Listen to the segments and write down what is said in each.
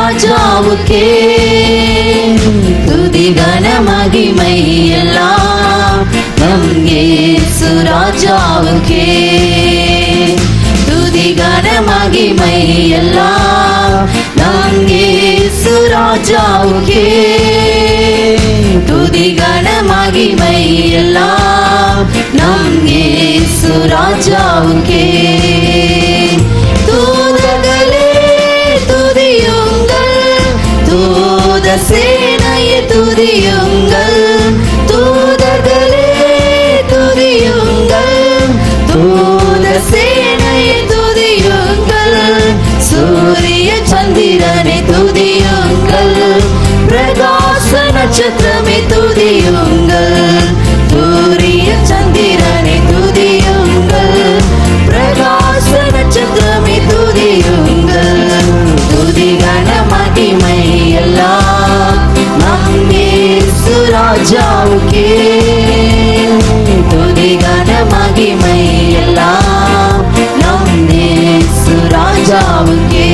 ராஜாவுக்கே துதி கன மகிமை எல்லாம் நம் இயேசு ராஜாவுக்கே துதி கன மகிமை எல்லாம் நம் இயேசு ராஜாவுக்கே துதி கன மகிமை எல்லாம் நம் இயேசு ராஜாவுக்கே தூதர்களே துதியுங்கள் தூத சேனையை துதியுங்கள் தூதர்களே துதியுங்கள் தூத சேனையை துதியுங்கள் சூரிய சந்திரனை துதியுங்கள் பிரகாச நட்சத்திரமே துதியுங்கள் சூரிய சந்திரனை துதியுங்கள் பிரகாச நட்சத்திரமே துதியுங்கள் துதிகன மகிமை எல்லாம் நம் இயேசு ராஜாவுக்கே துதிகன மகிமை எல்லாம் நம் இயேசு ராஜாவுக்கே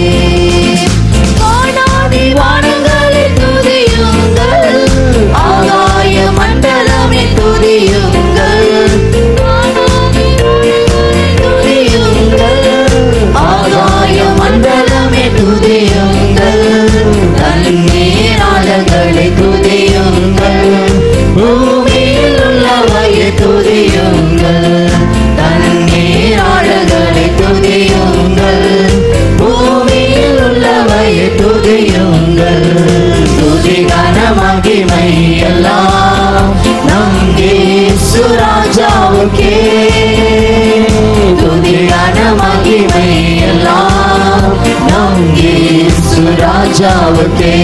வானாதி வானங்களே துதியுங்கள் ஆகாய மண்டலமே துதியுங்கள் வானாதி வானங்களே துதியுங்கள் ஆகாய மண்டலமே துதியுங்கள் தண்ணீராளங்களை துதியுங்கள் பூமியில் உள்ளவையை துதியுங்கள் தண்ணீராளங்களை துதியுங்கள் பூமியில் உள்ளவையை துதியுங்கள் துதிகன மகிமை எல்லாம் நம் இயேசு ராஜாவுக்கே துதிகன மகிமை எல்லாம் நம் இயேசு ராஜாவுக்கே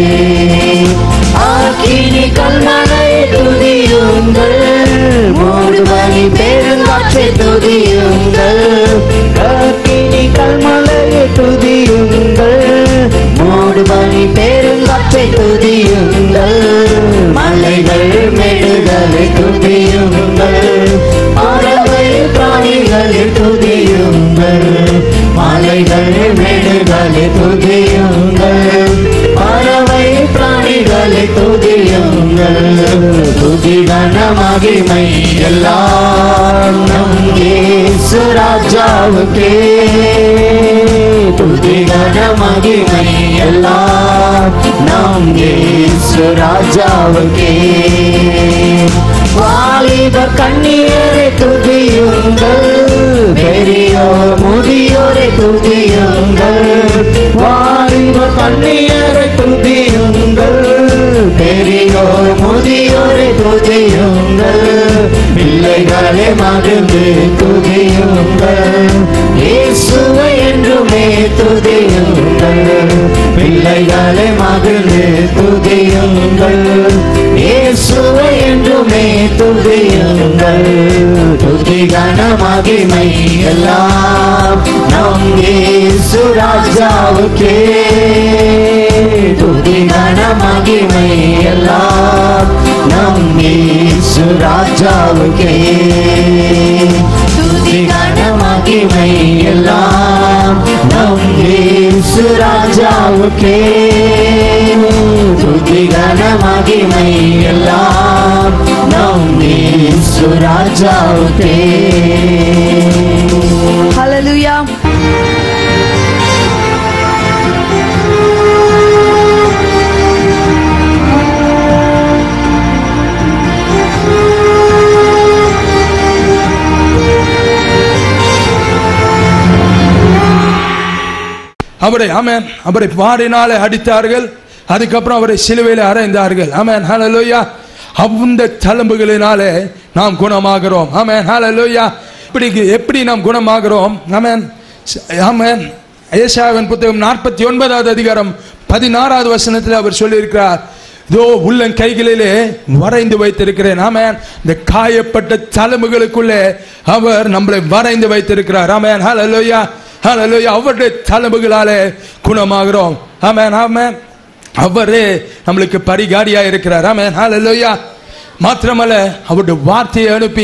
ஆக்கினி கல்மலை துதியுங்கள் மூடுபனி பெருங்காற்றை துதியுங்கள் ஆக்கினி கல்மலையை துதியுங்கள் மூடுபனி பெருங்காற்றை துதியுங்கள் மலைகள் மேடுகளை துதியுங்கள் பறவை பிராணிகளை துதியுங்கள் மலைகள் மேடுகளை துதியுங்கள் பறவை பிராணிகளை துதியுங்கள் துதிகன மகிமை எல்லாம் நம் இயேசு ராஜாவுக்கே துதிகன மகிமை எல்லாம் நம் இயேசு ராஜாவுக்கே வாலிப கண்ணியரை துதியுங்கள் பெரியோர் முதியோரை துதியுங்கள் வாலிப கண்ணியரை துதியுங்கள் பெரியோர் முதியோரை துதியுங்கள் பிள்ளைகளை மகிழ்ந்து துதியுங்கள் இயேசுவை என்றுமே துதியுங்கள் பிள்ளைகளை மகிழ்ந்து துதியுங்கள் இயேசுவை என்றுமே துதியுங்கள் துதிகன மகிமை எல்லாம் நம் இயேசு ராஜாவுக்கே துதிகன மகிமை எல்லாம் நம் இயேசு ராஜாவுக்கே துதிகன மகிமை எல்லாம் நம் இயேசு ராஜாவுக்கே துதிகன மகிமை எல்லாம் நம் இயேசு ராஜாவுக்கே ஹalleluya அவரை ஆமென் அவரை பாடினாலே அடித்தார்கள் அதுக்கப்புறம் அவரை சிலுவையில் அறைந்தார்கள் ஆமென் ஹalleluya அந்த தழும்புகளினாலே நாம் குணமாகிறோம் ஆமென் ஹalleluya இப்படி எப்படி நாம் குணமாகிறோம் ஆமென் ஆமென் ஏசாவின் புத்தகம் நாற்பத்தி ஒன்பதாவது அதிகாரம் பதினாறாவது வசனத்தில் அவர் சொல்லியிருக்கிறார் இதோ உள்ளன் கைகளிலே வரைந்து வைத்திருக்கிறேன் ஆமென் இந்த காயப்பட்ட தழும்புகளுக்குள்ளே அவர் நம்மளை வரைந்து வைத்திருக்கிறார் ஆமென் ஹalleluya ஹalleluya அவருடைய தழும்புகளாலே குணமாகிறோம் ஆமென் ஆமென் அவரே நம்மளுக்கு பரிகாரியா இருக்கிறார் ஆமென் ஹalleluya மாத்திரமல்ல அவருடைய வார்த்தையை அனுப்பி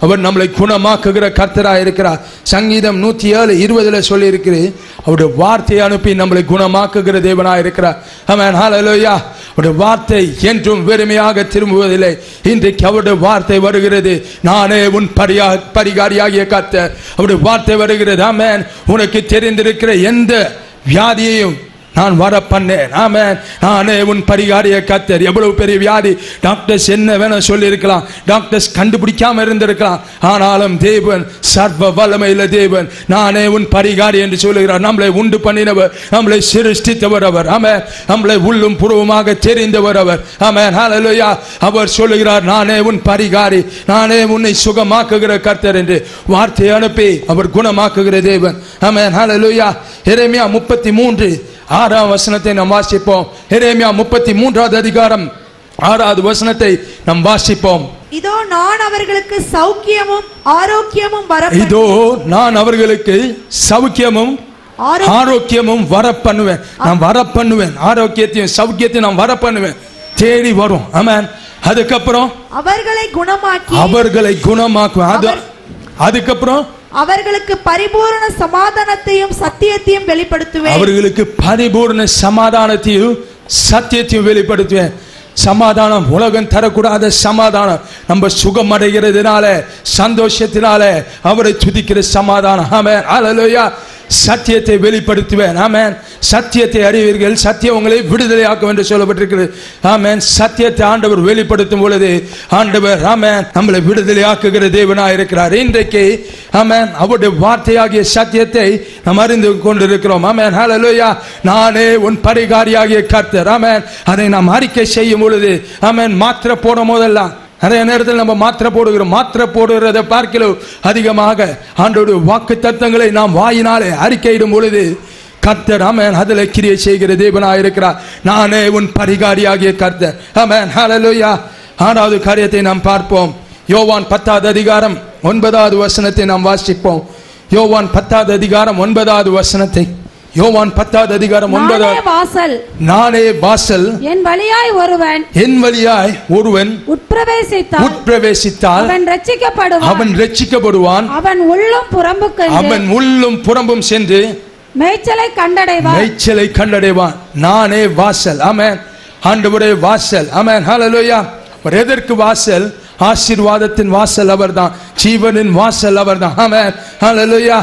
அவர் நம்மளை குணமாக்குகிற கர்த்தரா இருக்கிறார் சங்கீதம் நூத்தி ஏழு இருபதுல சொல்லி இருக்கிறது அவருடைய வார்த்தையை அனுப்பி நம்மளை குணமாக்குகிற தேவனா இருக்கிறார் ஆமென் ஹalleluya அவருடைய வார்த்தை என்றும் வெறுமையாக திரும்புவதில்லை இன்றைக்கு அவருடைய வார்த்தை வருகிறது நானே உன் பரியா பரிகாரியாகிய கர்த்தர் அவருடைய வார்த்தை வருகிறது ஆமென் உனக்கு தெரிந்திருக்கிற எந்த வியாதியையும் நான் வர பண்ணேன் ஆமென் நானே உன் பரிகாரிய கத்தர் எவ்வளவு பெரிய வியாதி டாக்டர்ஸ் என்ன வேணா சொல்லி இருக்கலாம் டாக்டர்ஸ் கண்டுபிடிக்காம இருந்திருக்கலாம் ஆனாலும் தேவன் சர்வ வல்லமையில தேவன் நானே உன் பரிகாரி என்று சொல்லுகிறார் நம்மளை உண்டு பண்ணினவர் நம்மளை சிருஷ்டித்தவர் அவர் ஆமென் நம்மளை உள்ளும் புறவுமாக தெரிந்தவர் அவர் ஆமென் ஹalleluya அவர் சொல்லுகிறார் நானே உன் பரிகாரி நானே உன்னை சுகமாக்குகிற கர்த்தர் என்று வார்த்தை அனுப்பி அவர் குணமாக்குகிற தேவன் ஆமென் ஹalleluya எரேமியா முப்பத்தி மூன்று ஆறாம் வசனத்தை நாம் வாசிப்போம் எரேமியா முப்பத்தி மூன்றாவது அதிகாரம் ஆறாவது வசனத்தை நாம் வாசிப்போம் இதோ நான் அவர்களுக்கு சௌக்கியமும் ஆரோக்கியமும் வர இதோ நான் அவர்களுக்கு சௌக்கியமும் ஆரோ- ஆரோக்கியமும் வர பண்ணுவேன் நான் வர பண்ணுவேன் ஆரோக்கியத்தையும் சௌக்கியத்தையும் நான் வர பண்ணுவேன் தேடி வரும் ஆமென் அதுக்கப்புறம் அவர்களை குணமாக்கி அவர்களை குணமாக்குவேன் அது அவர்- அதுக்கப்புறம் அவர்களுக்கு பரிபூரண சமாதானத்தையும் சத்தியத்தையும் வெளிப்படுத்துவேன் அவர்களுக்கு பரிபூர்ண சமாதானத்தையும் சத்தியத்தையும் வெளிப்படுத்துவேன் சமாதானம் உலகம் தரக்கூடாத சமாதானம் நம்ம சுகம் அடைகிறதுனால சந்தோஷத்தினால அவரை துதிக்கிற சமாதானம் ஆமென் ஹalleluya சத்தியத்தை வெளிப்படுத்துவேன் ஆமென் சத்தியத்தை அறிவீர்கள் சத்தியம் உங்களை விடுதலையாக்கும் என்று சொல்லப்பட்டிருக்கிறது ஆமென் சத்தியத்தை ஆண்டவர் வெளிப்படுத்தும் பொழுது ஆண்டவர் ஆமென் நம்மளை விடுதலையாக்குகிற தேவனாய் இருக்கிறார் இன்றைக்கு ஆமென் அவருடைய வார்த்தையாகிய சத்தியத்தை நாம் அறிந்து கொண்டிருக்கிறோம் ஆமென் ஹalleluya நானே உன் பரிகாரியாகிய கர்த்தர் ஆமென் அதை நாம் அறிக்கை செய்யும் பொழுது ஆமென் மாத்திரை போடும் போதெல்லாம் நிறைய நேரத்தில் நம்ம மாத்திரை போடுகிறோம் மாத்திரை போடுகிறதை பார்க்கலாம் அதிகமாக ஆண்டோட வாக்கு தத்தங்களை நாம் வாயினாலே அறிக்கையிடும் பொழுது கர்த்தர் ஆமென் அதில் கிரியை செய்கிற தேவனாய் இருக்கிறார் நானே உன் பரிகாரியாகிய கர்த்தர் ஆமென் ஹalleluya ஆறாவது காரியத்தை நாம் பார்ப்போம் யோவான் பத்தாவது அதிகாரம் ஒன்பதாவது வசனத்தை நாம் வாசிப்போம் யோவான் பத்தாவது அதிகாரம் ஒன்பதாவது வசனத்தை யோவான் பத்தாவது அதிகாரம் நானே ஒன்பதாவது வாசல் நானே வாசல் என் வழியாய் ஒருவன் என் வழியாய் ஒருவன் உட்பிரவேசித்தால் உட்பிரவேசித்தால் அவன் ரட்சிக்கப்படுவான் அவன் ரட்சிக்கப்படுவான் அவன் உள்ளும் புறம்புக்கு அவன் உள்ளும் புறம்பும் சென்று மேய்ச்சலை கண்டடைவான் மேய்ச்சலை கண்டடைவான் நானே வாசல் ஆமென் ஆண்டவரே வாசல் ஆமென் ஹalleluya அவர் எதற்கு வாசல் ஆசீர்வாதத்தின் வாசல் அவர்தான் ஜீவனின் வாசல் அவர்தான் ஆமென் ஹalleluya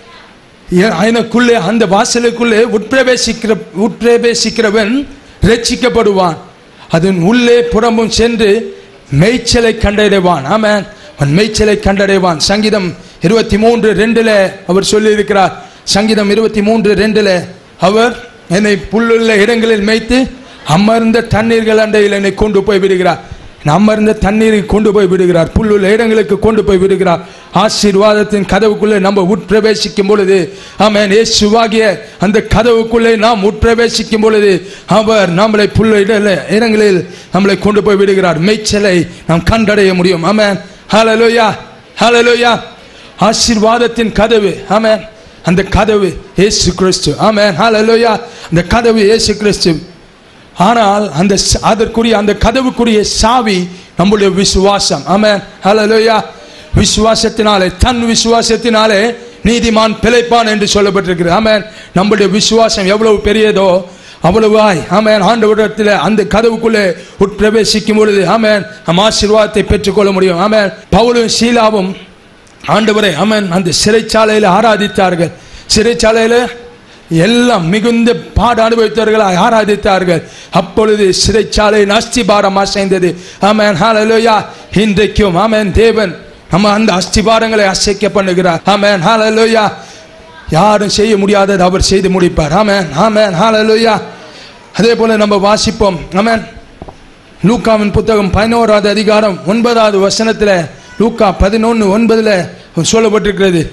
எ- எனக்குள்ளே அந்த வாசலுக்குள்ளே உட்பிரவேசிக்கிற உட்பிரவேசிக்கிறவன் ரட்சிக்கப்படுவான் அதன் உள்ளே புறம்பும் சென்று மேய்ச்சலை கண்டடைவான் ஆமென் அவன் மேய்ச்சலை கண்டடைவான் சங்கீதம் இருபத்தி மூன்று ரெண்டுல அவர் சொல்லியிருக்கிறார் சங்கீதம் இருபத்தி மூன்று ரெண்டுல அவர் என்னை புல்லுள்ள இடங்களில் மேய்த்து அமர்ந்த தண்ணீர்கள் அண்டையில் என்னை கொண்டு போய் விடுகிறார் அமர்ந்த தண்ணீரை கொண்டு போய் விடுகிறார் புல்லுள்ள இடங்களுக்கு கொண்டு போய் விடுகிறார் ஆசீர்வாதத்தின் கதவுக்குள்ளே நம்ம உட்பிரவேசிக்கும் பொழுது ஆமென் இயேசுவாகிய அந்த கதவுக்குள்ளே நாம் உட்பிரவேசிக்கும் பொழுது அவர் நம்மளை புல்ல இடல இடங்களில் நம்மளை கொண்டு போய் விடுகிறார் மேய்ச்சலை நாம் கண்டடைய முடியும் ஆமென் ஹalleluya ஹalleluya ஆசீர்வாதத்தின் கதவு ஆமென் அந்த கதவு இயேசு கிறிஸ்து ஆமென் ஹalleluya அந்த கதவு இயேசு கிறிஸ்து ஆனால் அந்த ச- அதற்குரிய அந்த கதவுக்குரிய சாவி நம்முடைய விசுவாசம் ஆமென் ஹalleluya விசுவாசத்தினாலே தன் விசுவாசத்தினாலே நீதிமான் பிழைப்பான் என்று சொல்லப்பட்டிருக்கிறது ஆமென் நம்முடைய விசுவாசம் எவ்வளவு பெரியதோ அவ்வளவாய் ஆமென் ஆண்டவரிடத்தில் அந்த கதவுக்குள்ளே உட்பிரவேசிக்கும் பொழுது ஆமென் நம் ஆசீர்வாதத்தை பெற்றுக்கொள்ள முடியும் ஆமென் பவுலும் சீலாவும் ஆண்டவரை ஆமென் அந்த சிறைச்சாலையில் ஆராதித்தார்கள் சிறைச்சாலையில் எல்லாம் மிகுந்த பாடு அனுபவித்தவர்களாய் ஆராதித்தார்கள் அப்பொழுது சிறைச்சாலையின் அஸ்திபாரம் அசைந்தது ஆமென் ஹalleluya இன்றைக்கும் ஆமென் தேவன் நம்ம அந்த அஸ்திபாரங்களை அசைக்க பண்ணுகிறார் ஆமென் ஹalleluya யாரும் செய்ய முடியாதது அவர் செய்து முடிப்பார் ஆமென் ஆமென் ஹalleluya அதே போல நம்ம வாசிப்போம் ஆமென் லூக்காவின் புத்தகம் பதினோராவது அதிகாரம் ஒன்பதாவது வசனத்துல லூக்கா பதினொன்னு ஒன்பதுல சொல்லப்பட்டிருக்கிறது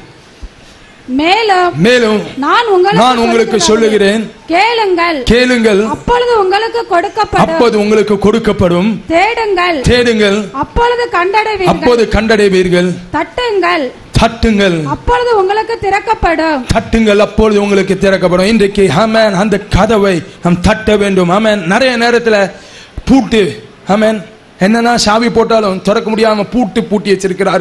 மேலும் மேலும் நான் உங்களுக்கு நான் உங்களுக்கு சொல்லுகிறேன் கேளுங்கள் கேளுங்கள் அப்பொழுது உங்களுக்கு கொடுக்கப்படும் அப்போது உங்களுக்கு கொடுக்கப்படும் தேடுங்கள் தேடுங்கள் அப்பொழுது கண்டடைவீர்கள் அப்போது கண்டடைவீர்கள் தட்டுங்கள் தட்டுங்கள் அப்பொழுது உங்களுக்கு திறக்கப்படும் தட்டுங்கள் அப்பொழுது உங்களுக்கு திறக்கப்படும் இன்றைக்கு ஆமென் அந்த கதவை நாம் தட்ட வேண்டும் ஆமென் நிறைய நேரத்துல பூட்டு ஆமென் என்னன்னா சாவி போட்டாலும் திறக்க முடியாம பூட்டு பூட்டி வச்சிருக்கிறார்கள்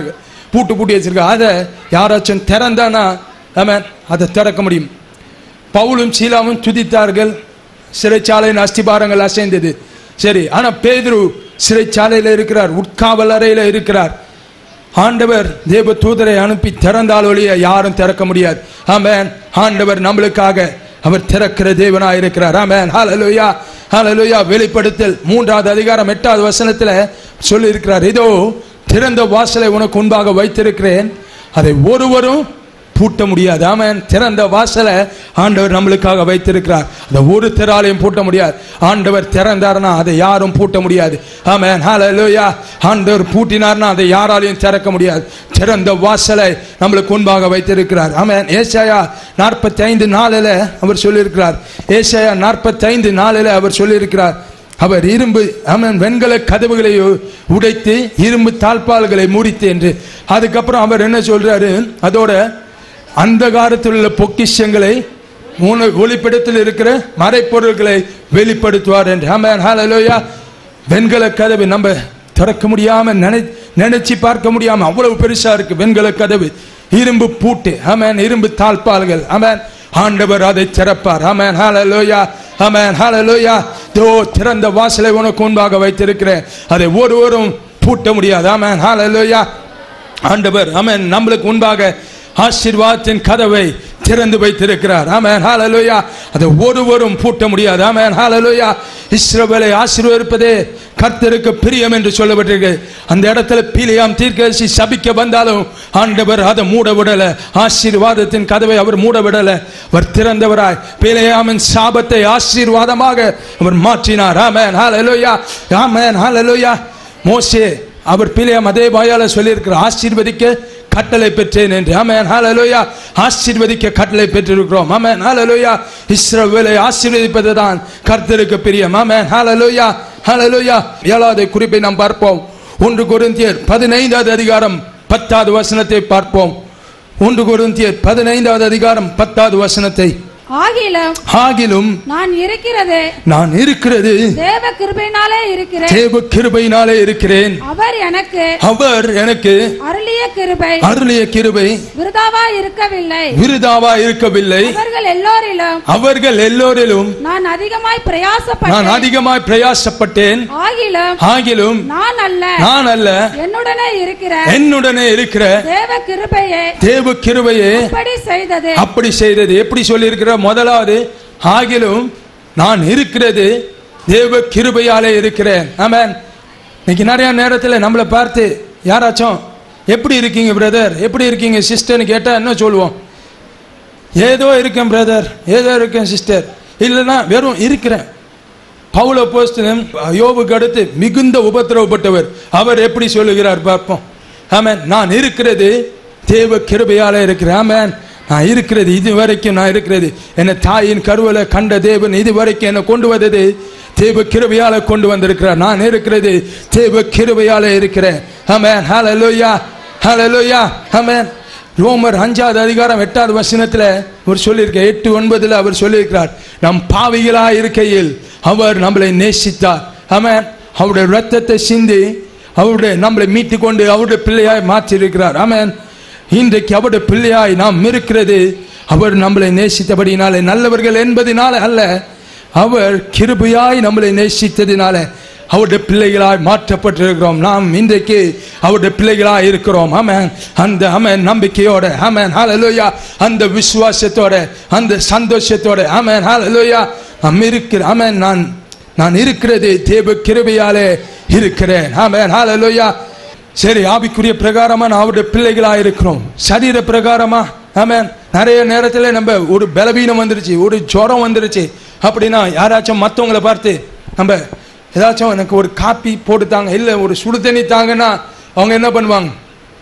பூட்டு பூட்டி வச்சிருக்கா அதை யாராச்சும் திறந்தானா ஆமென் அதை திறக்க முடியும் பவுலும் சீலாவும் துதித்தார்கள் சிறைச்சாலையின் அஸ்திபாரங்கள் அசைந்தது சரி ஆனா பேதுரு சிறைச்சாலையில இருக்கிறார் உட்காவல் அறையில இருக்கிறார் ஆண்டவர் தேவ தூதரை அனுப்பி திறந்தால் ஒழிய யாரும் திறக்க முடியாது ஆமென் ஆண்டவர் நம்மளுக்காக அவர் திறக்கிற தேவனாய் இருக்கிறார் ஆமென் ஹalleluya ஹalleluya வெளிப்படுத்தல் மூன்றாவது அதிகாரம் எட்டாவது வசனத்துல சொல்லி இருக்கிறார் இதோ திறந்த வாசலை உனக்கு முன்பாக வைத்திருக்கிறேன் அதை ஒருவரும் பூட்ட முடியாது ஆமென் திறந்த வாசலை ஆண்டவர் நம்மளுக்காக வைத்திருக்கிறார் அதை ஒரு திறாலையும் பூட்ட முடியாது ஆண்டவர் திறந்தார்னா அதை யாரும் பூட்ட முடியாது ஆமென் ஹalleluya ஆண்டவர் பூட்டினார்னா அதை யாராலையும் திறக்க முடியாது திறந்த வாசலை நம்மளுக்கு முன்பாக வைத்திருக்கிறார் ஆமென் ஏசாயா நாற்பத்தி ஐந்து நாளில் அவர் சொல்லியிருக்கிறார் ஏசாயா நாற்பத்தி ஐந்து நாளில் அவர் சொல்லியிருக்கிறார் அவர் இரும்பு ஆமென் வெண்கல கதவுகளை உடைத்து இரும்பு தாழ்பால்களை மூடித்து என்று அதுக்கப்புறம் அவர் என்ன சொல்றாரு அதோட அந்தகாரத்தில் உள்ள பொக்கிஷங்களை மூணு ஒளிப்பிடத்தில் இருக்கிற மறைப்பொருள்களை வெளிப்படுத்துவார் என்று ஆமென் ஹalleluya வெண்கல கதவு நம்ம திறக்க முடியாம நினை நினைச்சு பார்க்க முடியாம அவ்வளவு பெருசா இருக்கு வெண்கல கதவு இரும்பு பூட்டு ஆமென் இரும்பு தாழ்பால்கள் ஆமென் ஆண்டவர் அதை திறப்பார் ஆமென் ஹalleluya ஆமென் ஹalleluya தோ திறந்த வாசலை உனக்கு முன்பாக வைத்திருக்கிறேன் அதை ஒருவரும் பூட்ட முடியாது ஆமென் ஹalleluya ஆண்டவர் ஆமென் நம்மளுக்கு முன்பாக ஆசீர்வாதத்தின் கதவை திறந்து வைத்திருக்கிறார் ஆமென் ஹalleluya அதை ஒருவரும் பூட்ட முடியாது ஆமென் ஹalleluya இஸ்ரவேலை ஆசீர்வதிப்பதே கர்த்தருக்கு பிரியம் என்று சொல்லப்பட்டிருக்கு அந்த இடத்துல பீலியாம் தீர்க்கதரிசி சபிக்க வந்தாலும் ஆண்டவர் அதை மூட விடல ஆசீர்வாதத்தின் கதவை அவர் மூட விடல அவர் திறந்தவராய் பீலியாமின் சாபத்தை ஆசீர்வாதமாக அவர் மாற்றினார் ஆமென் ஹalleluya ஆமென் ஹalleluya மோசே அவர் பிள்ளையாம் அதே வாயால சொல்லியிருக்கிறார் ஆசீர்வதிக்க கட்டளை பெற்றேன் என்று ஆமென் ஹalleluya ஆசீர்வதிக்க கட்டளை பெற்றிருக்கிறோம் ஆமென் ஹalleluya இஸ்ரவேலை ஆசீர்வதிப்பது தான் கர்த்தருக்கு பிரியம் ஆமென் ஹalleluya ஹalleluya ஏழாவது குறிப்பை நாம் பார்ப்போம் ஒன்று கொரிந்தியர் பதினைந்தாவது அதிகாரம் பத்தாவது வசனத்தை பார்ப்போம் ஒன்று கொரிந்தியர் பதினைந்தாவது அதிகாரம் பத்தாவது வசனத்தை ஆகிலும் ஆகிலும் நான் இருக்கிறது நான் இருக்கிறது தேவ கிருபையினாலே இருக்கிறேன் தேவ கிருபையினாலே இருக்கிறேன் அவர் எனக்கு அவர் எனக்கு அருளிய கிருபை அருளிய கிருபை விருதாவா இருக்கவில்லை விருதாவா இருக்கவில்லை அவர்கள் எல்லோரிலும் அவர்கள் எல்லோரிலும் நான் அதிகமாய் நான் பிரயாசப்பட்டேன் அதிகமாய் பிரயாசப்பட்டேன் ஆகிலும் ஆகிலும் நான் அல்ல நான் அல்ல என்னுடனே இருக்கிற என்னுடனே இருக்கிற தேவ கிருபையே தேவ கிருபையே இப்படி செய்தது அப்படி செய்தது எப்படி சொல்லியிருக்கிற முதலாவது ஆகிலும் நான் இருக்கிறது தேவ கிருபையாலே இருக்கிறேன் ஆமென் இன்னைக்கு நிறைய நேரத்தில் நம்மளை பார்த்து யாராச்சும் எப்படி இருக்கீங்க பிரதர் எப்படி இருக்கீங்க சிஸ்டர்னு கேட்டா என்ன சொல்லுவோம் ஏதோ இருக்கேன் பிரதர் ஏதோ இருக்கேன் சிஸ்டர் இல்லைன்னா வெறும் இருக்கிறேன் பவுல போஸ்தலன் யோபுக்கு அடுத்து மிகுந்த உபத்திரவப்பட்டவர் அவர் எப்படி சொல்லுகிறார் பார்ப்போம் ஆமென் நான் இருக்கிறது தேவ கிருபையால இருக்கிறேன் ஆமென் நான் இருக்கிறது இது வரைக்கும் நான் இருக்கிறது என்னை தாயின் கருவலை கண்ட தேவன் இது வரைக்கும் என்னை கொண்டு வந்தது தேவ கிருபையால கொண்டு வந்திருக்கிறார் நான் இருக்கிறது தேவ கிருபையால இருக்கிறேன் ஆமென் ஹalleluya ஹalleluya ஆமென் ரோமர் அஞ்சாவது அதிகாரம் எட்டாவது வசனத்துல அவர் சொல்லியிருக்க எட்டு ஒன்பதுல அவர் சொல்லியிருக்கிறார் நம் பாவிகளா இருக்கையில் அவர் நம்மளை நேசித்தார் ஆமென் அவருடைய ரத்தத்தை சிந்தி அவருடைய நம்மளை மீட்டு கொண்டு அவருடைய பிள்ளையாய் மாற்றி இருக்கிறார் ஆமென் இன்றைக்கு அவருடைய பிள்ளையாய் நாம் இருக்கிறது அவர் நம்மளை நேசித்தபடினாலே நல்லவர்கள் என்பதினால அல்ல அவர் கிருபையாய் நம்மளை நேசித்ததினால அவருடைய பிள்ளைகளாய் மாற்றப்பட்டிருக்கிறோம் நாம் இன்றைக்கு அவருடைய பிள்ளைகளாய் இருக்கிறோம் ஆமென் அந்த ஆமென் நம்பிக்கையோட ஆமென் ஹalleluya அந்த விசுவாசத்தோட அந்த சந்தோஷத்தோட ஆமென் ஹalleluya நாம் இருக்கிற ஆமென் நான் நான் இருக்கிறது தேவ கிருபையாலே இருக்கிறேன் ஆமென் ஹalleluya சரி ஆவிக்குரிய பிரகாரமா நான் அவருடைய பிள்ளைகளா இருக்கிறோம் சரீர பிரகாரமா ஆமென் நிறைய நேரத்துல நம்ம ஒரு பலவீனம் வந்துருச்சு ஒரு ஜுரம் வந்துருச்சு அப்படின்னா யாராச்சும் மற்றவங்களை பார்த்து நம்ம ஏதாச்சும் எனக்கு ஒரு காப்பி போட்டு தாங்க இல்லை ஒரு சுடு தண்ணி தாங்கன்னா அவங்க என்ன பண்ணுவாங்க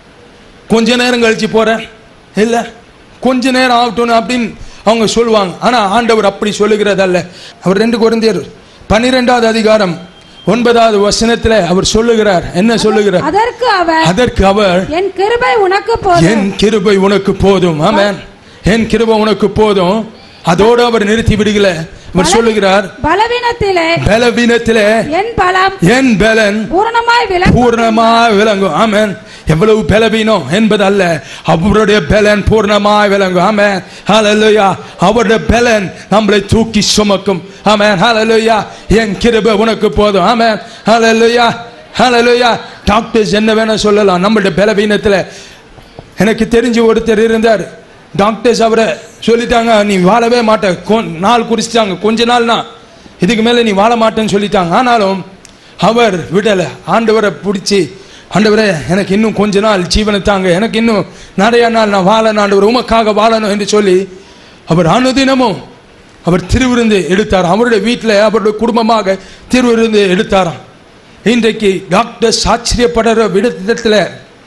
கொஞ்ச நேரம் கழிச்சு போறேன் இல்லை கொஞ்ச நேரம் ஆகட்டும் அப்படின்னு அவங்க சொல்லுவாங்க ஆனா ஆண்டவர் அப்படி சொல்லுகிறதல்ல அவர் ரெண்டு குழந்தையர் பன்னிரெண்டாவது அதிகாரம் ஒன்பதாவது வசனத்துல அவர் சொல்லுகிறார் என்ன சொல்லுகிறார் அதற்கு அவர் அதற்கு அவர் என் கிருபை உனக்கு போதும் என் கிருபை உனக்கு போதும் ஆமென் என் கிருபை உனக்கு போதும் அதோடு அவர் நிறுத்தி விடுகல அவர் சொல்லுகிறார் பலவீனத்திலே பலவீனத்திலே என் பலம் என் பலன் பூரணமாய் விளங்கும் பூர்ணமாய் விளங்கும் ஆமென் எவ்வளவு பலவீனம் என்பது அல்ல அவருடைய பலன் பூர்ணமாய் விளங்கும் ஆமென் ஹalleluya அவருடைய பலன் நம்மளை தூக்கி சுமக்கும் ஆமென் ஹalleluya என் கிருபை உனக்கு போதும் ஆமென் ஹalleluya ஹalleluya டாக்டர்ஸ் என்ன வேணா சொல்லலாம் நம்மளுடைய பலவீனத்துல எனக்கு தெரிஞ்ச ஒருத்தர் இருந்தார் டாக்டர்ஸ் அவரை சொல்லிட்டாங்க நீ வாழவே மாட்ட கொ- நாள் குறிச்சிட்டாங்க கொஞ்ச நாள் தான் இதுக்கு மேல நீ வாழ மாட்டேன்னு சொல்லிட்டாங்க ஆனாலும் அவர் விடல ஆண்டவரை பிடிச்சி ஆண்டவரே எனக்கு இன்னும் கொஞ்ச நாள் ஜீவனை தாங்க எனக்கு இன்னும் நிறைய நாள் நான் வாழணும் ஆண்டவர் உமக்காக வாழணும் என்று சொல்லி அவர் அனுதினமும் அவர் திருவிருந்து எடுத்தார் அவருடைய வீட்டில் அவருடைய குடும்பமாக திருவிருந்து எடுத்தாராம் இன்றைக்கு டாக்டர் ஆச்சரியப்படுற விதத்தில்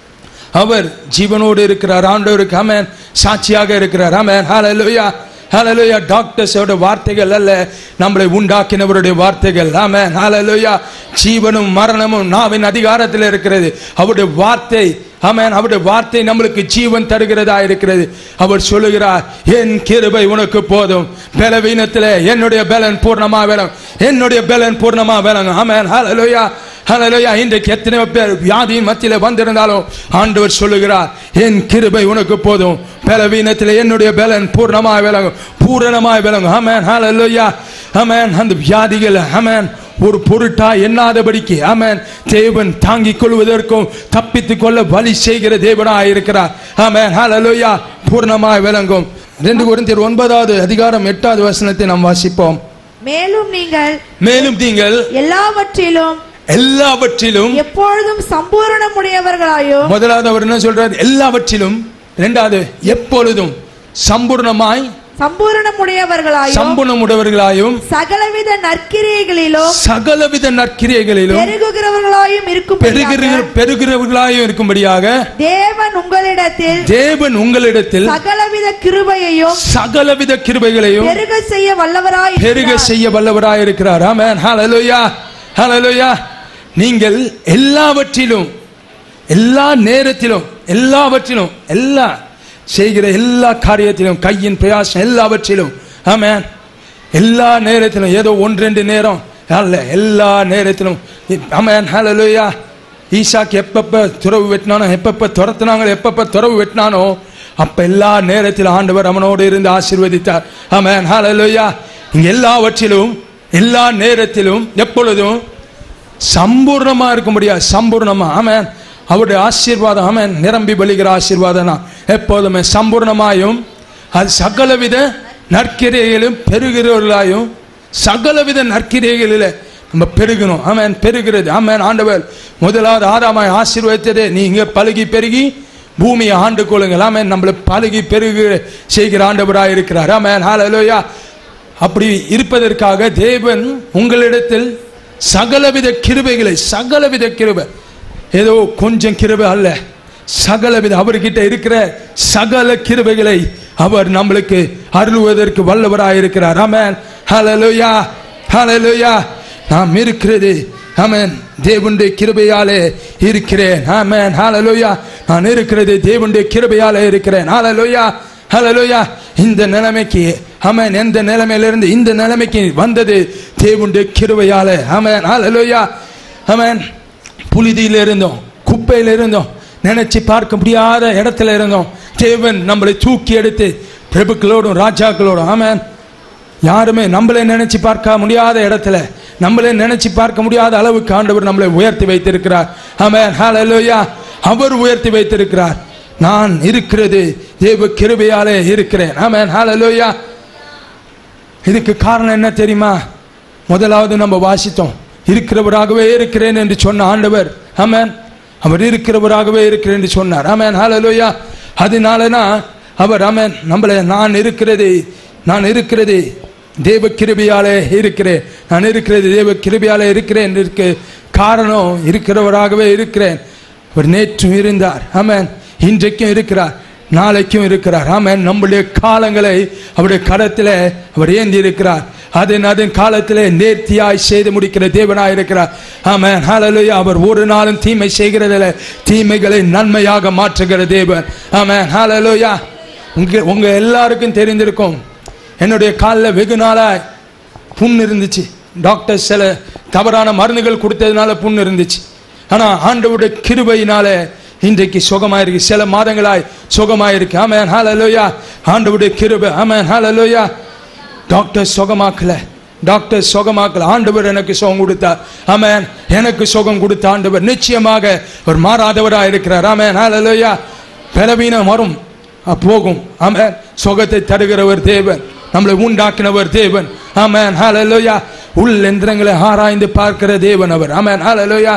அவர் ஜீவனோடு இருக்கிறார் ஆண்டவருக்கு ஆமென் சாட்சியாக இருக்கிறார் ஆமென் ஹalleluya ஹalleluya டாக்டர்ஸோட வார்த்தைகள் அல்ல நம்மளை உண்டாக்கினவருடைய வார்த்தைகள் ஆமென் ஹalleluya ஜீவனும் மரணமும் நாவின் அதிகாரத்தில் இருக்கிறது அவருடைய வார்த்தை ஆமென் அவருடைய வார்த்தை நம்மளுக்கு ஜீவன் தருகிறதா இருக்கிறது அவர் சொல்லுகிறார் என் கிருபை உனக்கு போதும் பலவீனத்திலே என்னுடைய பலன் பூர்ணமா விளங்கும் என்னுடைய பலன் பூர்ணமா விளங்கும் ஆமென் ஹalleluya ஹalleluya இன்றைக்கு எத்தனை பேர் வியாதியின் மத்தியில வந்திருந்தாலும் ஆண்டவர் சொல்லுகிறார் என் கிருபை உனக்கு போதும் பலவீனத்தில் என்னுடைய பலன் பூர்ணமாய் விளங்கும் பூரணமாய் விளங்கும் ஆமென் ஹalleluya ஆமென் அந்த வியாதிகள் ஆமென் ஒரு பொருட்டா எண்ணாதபடிக்கு ஆமென் தேவன் தாங்கிக் கொள்வதற்கும் தப்பித்துக் கொள்ள வழி செய்கிற தேவனாய் இருக்கிறார் ஆமென் ஹalleluya பூர்ணமாய் விளங்கும் ரெண்டு கொரிந்தியர் ஒன்பதாவது அதிகாரம் எட்டாவது வசனத்தை நாம் வாசிப்போம் மேலும் நீங்கள் மேலும் நீங்கள் எல்லாவற்றிலும் எல்லாவற்றிலும் எப்பொழுதும் சம்பூரணமுடையவர்களாயும் முதலாவது அவர் என்ன சொல்றார் எல்லாவற்றிலும் இரண்டாவது எப்பொழுதும் சம்பூர்ணமாய் சம்பூரணமுடையவர்களாயும் சம்பூர்ணமுடையவர்களாயும் சகலவித நற்கிரியைகளிலும் சகலவித நற்கிரியைகளிலும் பெருகுகிறவர்களாயும் இருக்கும் பெருகிற பெருகிறவர்களாயும் இருக்கும்படியாக தேவன் உங்களிடத்தில் தேவன் உங்களிடத்தில் சகலவித கிருபையையும் சகலவித கிருபைகளையும் பெருக செய்ய வல்லவராய் பெருக இருக்கிறார். செய்ய வல்லவராய் இருக்கிறார் ஆமென் ஹalleluya ஹalleluya நீங்கள் எல்லாவற்றிலும் எல்லா நேரத்திலும் எல்லாவற்றிலும் எல்லா செய்கிற எல்லா காரியத்திலும் கையின் பிரயாசம் எல்லாவற்றிலும் ஆமென் எல்லா நேரத்திலும் ஏதோ ஒன்று ரெண்டு நேரம் அல்ல எல்லா நேரத்திலும் ஆமென் ஹalleluya ஈசாக்கு எப்பப்ப துறவு வெட்டினானோ எப்பப்ப துரத்துனாங்களோ எப்பப்ப துறவு வெட்டினானோ அப்ப எல்லா நேரத்திலும் ஆண்டவர் அவனோடு இருந்து ஆசீர்வதித்தார் ஆமென் ஹalleluya இங்க எல்லாவற்றிலும் எல்லா நேரத்திலும் எப்பொழுதும் சம்பூர்ணமா இருக்க முடியாது சம்பூர்ணமா ஆமென் அவருடைய ஆசீர்வாதம் ஆமென் நிரம்பி வழிகிற ஆசீர்வாதம் தான் எப்போதுமே சம்பூர்ணமாயும் அது சகலவித நற்கிரைகளும் பெருகிறவர்களாயும் சகலவித நற்கிரைகளில் நம்ம பெருகணும் ஆமென் பெருகிறது ஆமென் ஆண்டவர் முதலாவது ஆதாமாய் ஆசீர்வதித்ததே நீங்க பழுகி பெருகி பூமியை ஆண்டு கொள்ளுங்கள் ஆமென் நம்மளை பழுகி பெருகு செய்கிற ஆண்டவராய் இருக்கிறார் ஆமென் ஹalleluya அப்படி இருப்பதற்காக தேவன் உங்களிடத்தில் சகலவித கிருபைகளை சகலவித கிருபை ஏதோ கொஞ்சம் கிருபை அல்ல சகலவித அவர்கிட்ட இருக்கிற சகல கிருபைகளை அவர் நம்மளுக்கு அருளுவதற்கு வல்லவராய் இருக்கிறார் ஆமென் ஹalleluya ஹalleluya நாம் இருக்கிறது ஆமென் தேவனுடைய கிருபையாலே இருக்கிறேன் ஆமென் ஹalleluya நான் இருக்கிறது தேவனுடைய கிருபையாலே இருக்கிறேன் ஹalleluya ஹalleluya இந்த நிலைமைக்கு ஆமென் எந்த நிலைமையிலிருந்து இந்த நிலைமைக்கு வந்தது தேவனுடைய கிருபையாலே ஆமென் ஹalleluya ஆமென் புழுதியில இருந்தோம் குப்பையில இருந்தோம் நினைச்சு பார்க்க முடியாத இடத்துல இருந்தோம் தேவன் நம்மளை தூக்கி எடுத்து பிரபுக்களோடும் ராஜாக்களோடும் ஆமென் யாருமே நம்மளே நினைச்சு பார்க்க முடியாத இடத்துல நம்மளே நினைச்சு பார்க்க முடியாத அளவுக்கு ஆண்டவர் நம்மளை உயர்த்தி வைத்திருக்கிறார் ஆமென் ஹalleluya அவர் உயர்த்தி வைத்திருக்கிறார் நான் இருக்கிறது தேவ கிருபையாலே இருக்கிறேன் ஆமென் ஹalleluya இதுக்கு காரணம் என்ன தெரியுமா முதலாவது நம்ம வாசித்தோம் இருக்கிறவராகவே இருக்கிறேன் என்று சொன்ன ஆண்டவர் ஆமென் அவர் இருக்கிறவராகவே இருக்கிறேன் என்று சொன்னார் ஆமென் ஹalleluya அதனாலனா அவர் ஆமென் நம்மளை நான் இருக்கிறது நான் இருக்கிறது தேவ கிருபையாலே இருக்கிறேன் நான் இருக்கிறது தேவ கிருபையாலே இருக்கிறேன் இருக்கு காரணம் இருக்கிறவராகவே இருக்கிறேன் அவர் நேற்றும் இருந்தார் ஆமென் இன்றைக்கும் இருக்கிறார் நாளைக்கும் இருக்கிறார் ஆமென் நம்முடைய காலங்களை அவருடைய கரத்திலே அவர் ஏந்தி இருக்கிறார் அதன் அதன் காலத்திலே நேர்த்தியாய் செய்து முடிக்கிற தேவனாய் இருக்கிறார் ஆமென் ஹalleluya அவர் ஒரு நாளும் தீமை செய்கிறதில்ல தீமைகளை நன்மையாக மாற்றுகிற தேவன் ஆமென் ஹalleluya உங்க உங்க எல்லாருக்கும் தெரிந்திருக்கும் என்னுடைய காலில் வெகு நாளாய் புண் இருந்துச்சு டாக்டர் சில தவறான மருந்துகள் கொடுத்ததுனால புண் இருந்துச்சு ஆனா ஆண்டவருடைய கிருபையினால இன்றைக்கு சுகமாயிருக்கு சில மாதங்களாய் சுகமாயிருக்கு ஆமென் ஹalleluya ஆண்டவருடைய கிருபை ஆமென் ஹalleluya டாக்டர் சுகமாக்கல டாக்டர் சுகமாக்கல ஆண்டவர் எனக்கு சுகம் கொடுத்தார் ஆமென் எனக்கு சுகம் கொடுத்த ஆண்டவர் நிச்சயமாக ஒரு மாறாதவராக இருக்கிறார் ஆமென் ஹalleluya பலவீனம் வரும் அஹ் போகும் ஆமென் சுகத்தை தருகிறவர் தேவன் நம்மளை உண்டாக்கினவர் தேவன் ஆமென் ஹalleluya உள் எந்திரங்களை ஆராய்ந்து பார்க்கிற தேவன் அவர் ஆமென் ஹalleluya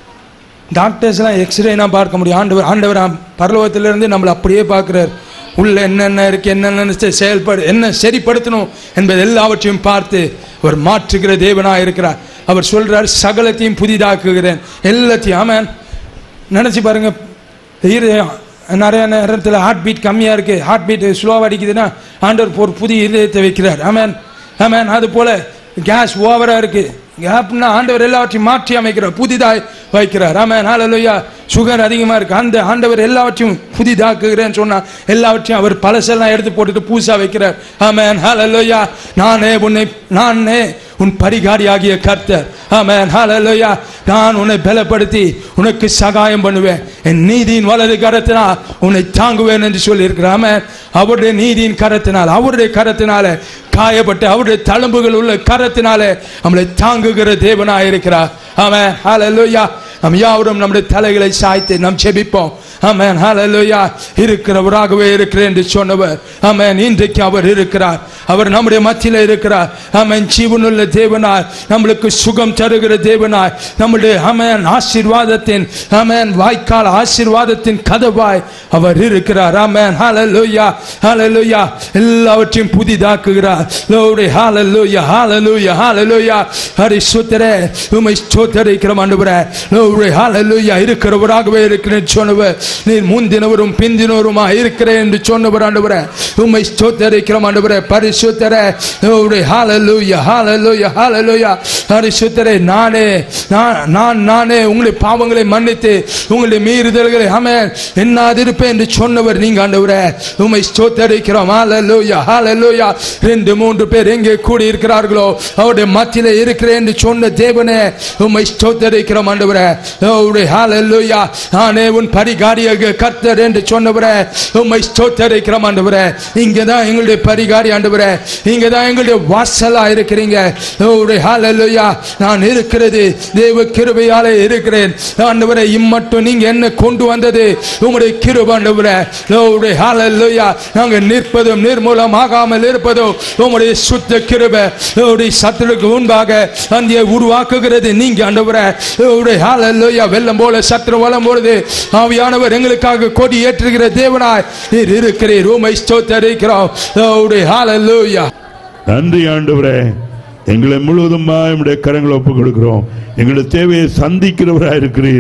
டாக்டர்ஸ்லாம் எக்ஸ்ரேனா பார்க்க முடியும் ஆண்டவர் ஆண்டவர் ஆம், பரலோகத்திலிருந்து நம்மளை அப்படியே பார்க்கிறார் உள்ள என்னென்ன இருக்கு என்னென்ன செ- செயல்படு என்ன சரிப்படுத்தணும் என்பது எல்லாவற்றையும் பார்த்து அவர் மாற்றுகிற தேவனாக இருக்கிறார் அவர் சொல்றார் சகலத்தையும் புதிதாக்குகிறேன் எல்லாத்தையும் ஆமென் நினைச்சு பாருங்க இருதயம் நிறைய நேரத்தில் ஹார்ட் பீட் கம்மியா இருக்கு ஹார்ட் பீட் ஸ்லோவாக அடிக்குதுன்னா ஆண்டவர் ஒரு புதிய இதயத்தை வைக்கிறார் ஆமென் ஆமென் அது போல கேஸ் ஓவரா இருக்கு கேப்னா ஆண்டவர் எல்லாவற்றையும் மாற்றி அமைக்கிறார் புதிதாய் வைக்கிறார் ஆமென் ஹalleluya சுகர் அதிகமா இருக்கு அந்த ஆண்டவர் எல்லாவற்றையும் புதிதாக்குகிறேன்னு சொன்னா எல்லாவற்றையும் அவர் பழசெல்லாம் எடுத்து போட்டுட்டு பூசா வைக்கிறார் ஆமென் ஹalleluya நானே உன்னை நானே உன் பரிகாரியாகிய கர்த்தர் ஆமென் ஹalleluya நான் உன்னை பலப்படுத்தி உனக்கு சகாயம் பண்ணுவேன் என் நீதியின் வலது கரத்தினால் உன்னை தாங்குவேன் என்று சொல்லி இருக்கிறார் அவருடைய நீதியின் கரத்தினால் அவருடைய கரத்தினால காயப்பட்டு அவருடைய தழும்புகள் உள்ள கரத்தினாலே நம்மளை தாங்குகிற தேவனாய் இருக்கிறார் ஆமென் ஹalleluya நம் யாவரும் நம்முடைய தலைகளை சாய்த்து நாம் செபிப்போம் ஆமென் ஹalleluya இருக்கிறவராகவே இருக்கிறேன் என்று சொன்னவர் ஆமென் இன்றைக்கு அவர் இருக்கிறார் அவர் நம்முடைய மத்தியில இருக்கிறார் ஆமென் ஜீவனுள்ள தேவனாய் நம்மளுக்கு சுகம் தருகிற தேவனாய் நம்முடைய ஆமென் ஆசீர்வாதத்தின் ஆமென் வாய்க்கால் ஆசீர்வாதத்தின் கதவாய் அவர் இருக்கிறார் ஆமென் ஹalleluya ஹalleluya எல்லாவற்றையும் புதிதாக்குகிறார் லோடி ஹalleluya ஹalleluya ஹalleluya ஹரிசுத்தரே உம்மை ஸ்தோத்தரிக்கிறோம் ஆண்டவரே லோடி ஹalleluya இருக்கிறவராகவே இருக்கிறேன் சொன்னவர் நீர் முந்தினவரும் பிந்தினவருமா இருக்கிறேன் என்று சொன்னவர் ஆண்டவரே உம்மை ஸ்தோத்தரிக்கிறோம் ஆண்டவரே பரிசுத்தரே லோடி ஹalleluya ஹalleluya ஹalleluya பரிசுத்தரே நானே நான் நான் நானே உங்களுடைய பாவங்களை மன்னித்து உங்களுடைய மீறுதல்களை ஆமென் எண்ணாதிருப்பேன் என்று சொன்னவர் நீங்க ஆண்டவரே உம்மை ஸ்தோத்தரிக்கிறோம் ஹalleluya ஹalleluya ரெண்டு மூன்று பேர் எங்கே கூடி இருக்கிறார்களோ அவருடைய மத்தியிலே இருக்கிறேன் என்று சொன்ன தேவனே உம்மை ஸ்தோத்தரிக்கிறோம் ஆண்டவரே அவருடைய ஹalleluya நானே உன் பரிகாரியாக கர்த்தர் என்று சொன்னவரே உம்மை ஸ்தோத்தரிக்கிறோம் ஆண்டவரே இங்க தான் எங்களுடைய பரிகாரி ஆண்டவரே இங்க தான் எங்களுடைய வாசலா இருக்கிறீங்க அவருடைய ஹalleluya நான் இருக்கிறது தேவ கிருபையாலே இருக்கிறேன் ஆண்டவரே இம்மட்டும் நீங்க என்ன கொண்டு வந்தது உங்களுடைய கிருபை ஆண்டவரே அவருடைய ஹalleluya நாங்க நிற்பதும் நிர்மூலமாகாமல் இருப்பதும் உங்களுடைய சுத்த கிருபை அவருடைய சத்துருக்கு முன்பாக அந்த உருவாக்குகிறது நீங்க ஆண்டவரே அவருடைய ஹalleluya வெள்ளம் போல சத்துரு வலம் பொழுது ஆவியானவர் எங்களுக்காக கொடி ஏற்றுகிற தேவனாய் நீர் இருக்கிறீர் உமை ஸ்தோத்தரிக்கிறோம் அவருடைய ஹalleluya நன்றி ஆண்டவரே எங்களை முழுவதுமா நம்முடைய கரங்களை ஒப்புக் கொடுக்கிறோம் எங்களுடைய தேவையை சந்திக்கிறவராய் இருக்கிறீர்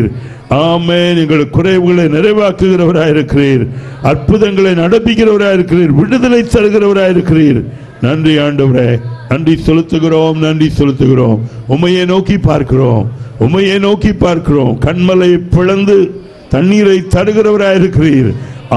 ஆமென் எங்கள் குறைவுகளை நிறைவாக்குகிறவராய் இருக்கிறீர் அற்புதங்களை நடப்பிக்கிறவராய் இருக்கிறீர் விடுதலை தருகிறவராய் இருக்கிறீர் நன்றி ஆண்டவரே நன்றி செலுத்துகிறோம் நன்றி செலுத்துகிறோம் உமையை நோக்கி பார்க்கிறோம் உமையை நோக்கி பார்க்கிறோம் கண்மலை பிளந்து தண்ணீரை தருகிறவராய் இருக்கிறீர்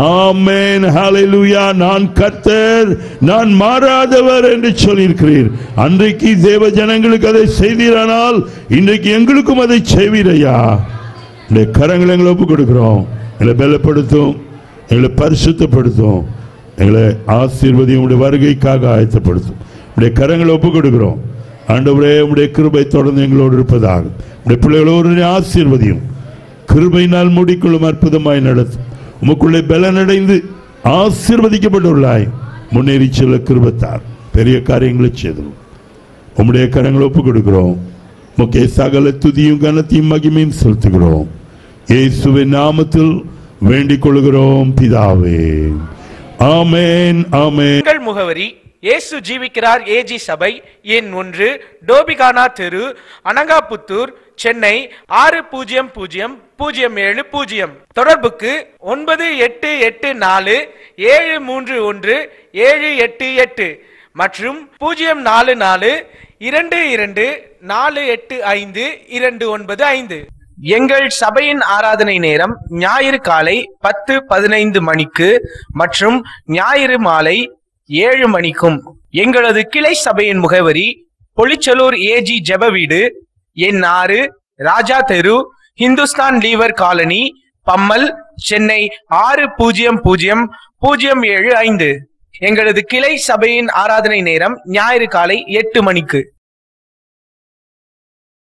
ஆமென் ஹalleluya நான் கர்த்தர் நான் மாறாதவர் என்று சொல்லியிருக்கிறீர் அன்றைக்கு தேவ ஜனங்களுக்கு அதை செய்தீரானால் இன்றைக்கு எங்களுக்கும் அதை செய்வீரையா இந்த கரங்களை எங்களை ஒப்புக் கொடுக்கிறோம் எங்களை பலப்படுத்தும் எங்களை பரிசுத்தப்படுத்தும் எங்களை ஆசீர்வதியும் உடைய வருகைக்காக ஆயத்தப்படுத்தும் உடைய கரங்களை ஒப்புக் கொடுக்கிறோம் ஆண்டவரே உடைய கிருபை தொடர்ந்து எங்களோடு இருப்பதாக உடைய பிள்ளைகளோடு ஆசீர்வதியும் கிருபையினால் மூடிக்கொள்ளும் அற்புதமாய் நடத்தும் உமக்குள்ளே பலனடைந்து ஆசீர்வதிக்கப்பட்டுள்ளாய் முன்னேறி செல்ல கிருபத்தார் பெரிய காரியங்களை செய்தோம் உம்முடைய கரங்களை ஒப்புக் கொடுக்கிறோம் முக்கிய சகல துதியும் கனத்தையும் மகிமையும் செலுத்துகிறோம் இயேசுவின் நாமத்தில் வேண்டிக் கொள்கிறோம் பிதாவே ஆமென் ஆமென் எங்கள் முகவரி இயேசு ஜீவிக்கிறார் ஏஜி சபை எண் ஒன்று டோபிகானா தெரு அனங்காபுத்தூர் சென்னை ஆறு பூஜ்ஜியம் பூஜ்ஜியம் பூஜ்ஜியம் ஏழு பூஜ்ஜியம் தொடர்புக்கு ஒன்பது எட்டு எட்டு நாலு ஏழு மூன்று ஒன்று ஏழு எட்டு எட்டு மற்றும் பூஜ்ஜியம் நாலு நாலு இரண்டு இரண்டு நாலு எட்டு ஐந்து இரண்டு ஒன்பது ஐந்து எங்கள் சபையின் ஆராதனை நேரம் ஞாயிறு காலை பத்து பதினைந்து மணிக்கு மற்றும் ஞாயிறு மாலை ஏழு மணிக்கும் எங்களது கிளை சபையின் முகவரி பொலிச்சலூர் ஏஜி ஜெப வீடு எண் ஆறு ராஜா தெரு இந்துஸ்தான் லீவர் காலனி பம்மல் சென்னை ஆறு பூஜ்ஜியம் பூஜ்ஜியம் பூஜ்ஜியம் ஏழு ஐந்து எங்களது கிளை சபையின் ஆராதனை நேரம் ஞாயிறு காலை எட்டு மணிக்கு